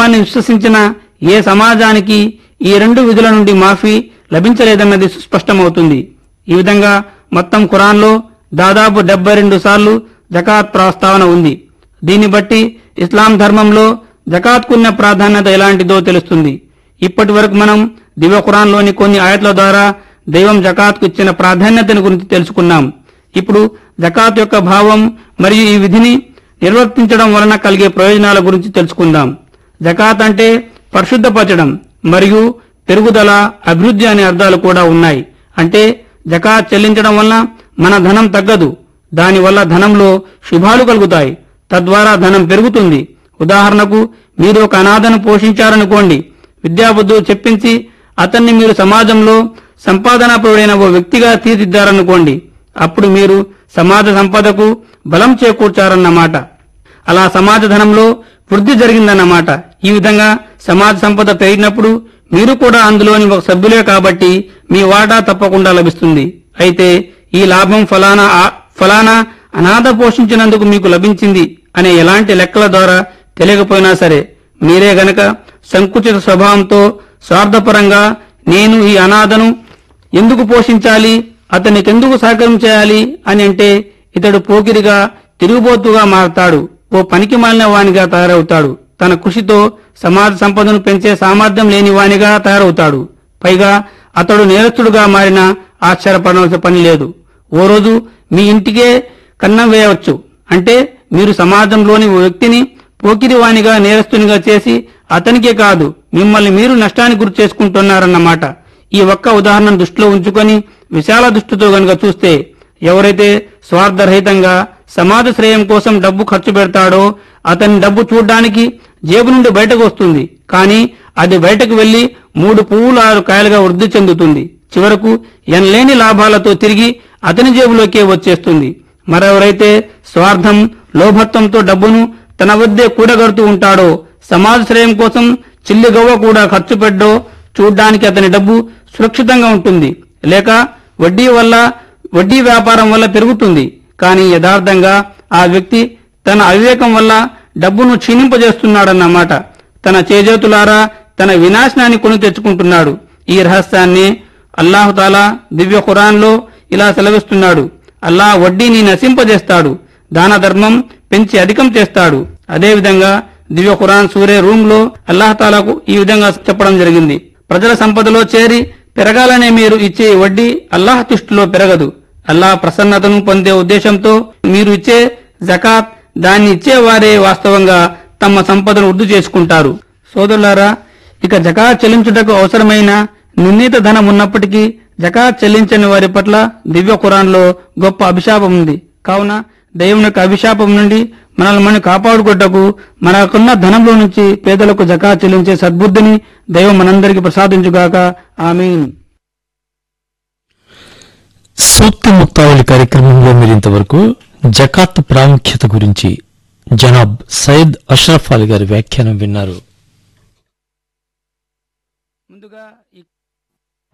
అల్లాని విశ్వసించిన ఏ సమాజానికి ఈ రెండు విధుల నుండి మాఫీ లభించలేదన్నది సుస్పష్టమవుతుంది ఈ విధంగా మొత్తం ఖురాన్లో దాదాపు డెబ్బై రెండు సార్లు జకాత్ ప్రస్తావన ఉంది దీన్ని బట్టి ఇస్లాం ధర్మంలో జకాత్కున్న ప్రాధాన్యత ఎలాంటిదో తెలుస్తుంది ఇప్పటి వరకు మనం దివ్య ఖురాన్లోని కొన్ని ఆయట్ల ద్వారా దైవం జకాత్కు ఇచ్చిన ప్రాధాన్యతను గురించి తెలుసుకున్నాం ఇప్పుడు జకాత్ యొక్క భావం మరియు ఈ విధిని నిర్వర్తించడం వలన కలిగే ప్రయోజనాల గురించి తెలుసుకుందాం జకాత్ అంటే పరిశుద్ధపరచడం మరియు పెరుగుదల అభివృద్ధి అనే అర్థాలు కూడా ఉన్నాయి అంటే జకాత్ చెల్లించడం వలన మన ధనం తగ్గదు దానివల్ల ధనంలో శుభాలు కలుగుతాయి తద్వారా ధనం పెరుగుతుంది ఉదాహరణకు మీరు ఒక అనాథను పోషించారనుకోండి విద్యాబుద్ధులు చెప్పించి అతన్ని మీరు సమాజంలో సంపాదనాపరుడైన ఓ వ్యక్తిగా తీర్చిద్దారనుకోండి అప్పుడు మీరు సమాజ సంపదకు బలం చేకూర్చారన్నమాట అలా సమాజ ధనంలో వృద్ధి జరిగిందన్నమాట ఈ విధంగా సమాజ సంపద పెరిగినప్పుడు మీరు కూడా అందులోని ఒక సభ్యులే కాబట్టి మీ వాటా తప్పకుండా లభిస్తుంది అయితే ఈ లాభం ఫలానా ఆ- ఫలానా అనాథ పోషించినందుకు మీకు లభించింది అనే ఎలాంటి లెక్కల ద్వారా తెలియకపోయినా సరే మీరే గనక సంకుచిత స్వభావంతో స్వార్థపరంగా నేను ఈ అనాథను ఎందుకు పోషించాలి అతనికెందుకు సహకారం చేయాలి అని అంటే ఇతడు పోకిరిగా తిరుగుబోతుగా మారతాడు ఓ పనికి మాలిన వానిగా తయారవుతాడు తన కృషితో సమాజ సంపదను పెంచే సామర్థ్యం లేని వానిగా తయారవుతాడు పైగా అతడు నేరస్తుడుగా మారినా ఆశ్చర్యపడవలసిన పని లేదు ఓ రోజు మీ ఇంటికే కన్నం వేయవచ్చు అంటే మీరు సమాజంలోని ఓ వ్యక్తిని పోకిరివానిగా నేరస్తునిగా చేసి అతనికే కాదు మిమ్మల్ని మీరు నష్టానికి గురి చేసుకుంటున్నారన్నమాట ఈ ఒక్క ఉదాహరణను దృష్టిలో ఉంచుకొని విశాల దృష్టితో గనుక చూస్తే ఎవరైతే స్వార్థరహితంగా సమాజ శ్రేయం కోసం డబ్బు ఖర్చు పెడతాడో అతని డబ్బు చూడ్డానికి జేబు నుండి బయటకు వస్తుంది కానీ అది బయటకు వెళ్లి మూడు పువ్వులు ఆరు కాయలుగా వృద్ధి చెందుతుంది చివరకు ఎనలేని లాభాలతో తిరిగి అతని జేబులోకే వచ్చేస్తుంది మరెవరైతే స్వార్థం లోభత్వంతో డబ్బును తన వద్దే కూడగడుతూ ఉంటాడో సమాజ శ్రేయం కోసం చిల్లిగవ్వ కూడా ఖర్చు పెట్టో చూడ్డానికి అతని డబ్బు సురక్షితంగా ఉంటుంది లేక వడ్డీ వల్ల వడ్డీ వ్యాపారం వల్ల పెరుగుతుంది కానీ యథార్థంగా ఆ వ్యక్తి తన అవివేకం వల్ల డబ్బును క్షీణింపజేస్తున్నాడన్నమాట తన చేజేతులారా తన వినాశనాన్ని కొని తెచ్చుకుంటున్నాడు ఈ రహస్యాన్ని అల్లాహుతాలా దివ్య ఖురాన్లో ఇలా సెలవిస్తున్నాడు అల్లా వడ్డీని నశింపజేస్తాడు దాన ధర్మం పెంచి అధికం చేస్తాడు అదేవిధంగా దివ్య ఖురాన్ సూర్య రూమ్ లో అల్లాహతాలాకు ఈ విధంగా చెప్పడం జరిగింది ప్రజల సంపదలో చేరి పెరగాలనే మీరు ఇచ్చే వడ్డీ అల్లాహ్ దృష్టిలో పెరగదు అల్లాహ్ ప్రసన్నతను పొందే ఉద్దేశంతో మీరు ఇచ్చే జకాత్ దాన్ని ఇచ్చేవారే వాస్తవంగా తమ సంపదను వృద్ధి చేసుకుంటారు సోదరులారా ఇక జకాత్ చెల్లించుటకు అవసరమైన నిర్ణీత ధనం ఉన్నప్పటికీ జకాత్ చెల్లించని వారి పట్ల దివ్య ఖురాన్లో గొప్ప అభిశాపం ఉంది కావున దైవం యొక్క అభిశాపం నుండి మనల్ని మనం కాపాడుకోటకు మనకున్న ధనంలో నుంచి పేదలకు జకాత్ చెల్లించే సద్బుద్ధిని దైవం మనందరికీ ప్రసాదించుగాక ఆమీన్ సూక్తి ముక్తావళి కార్యక్రమంలో మీరు ఇంతవరకు జకాత్ ప్రాముఖ్యత గురించి జనాబ్ సయ్యద్ అష్రఫ్ అలీ గారి వ్యాఖ్యానం విన్నారు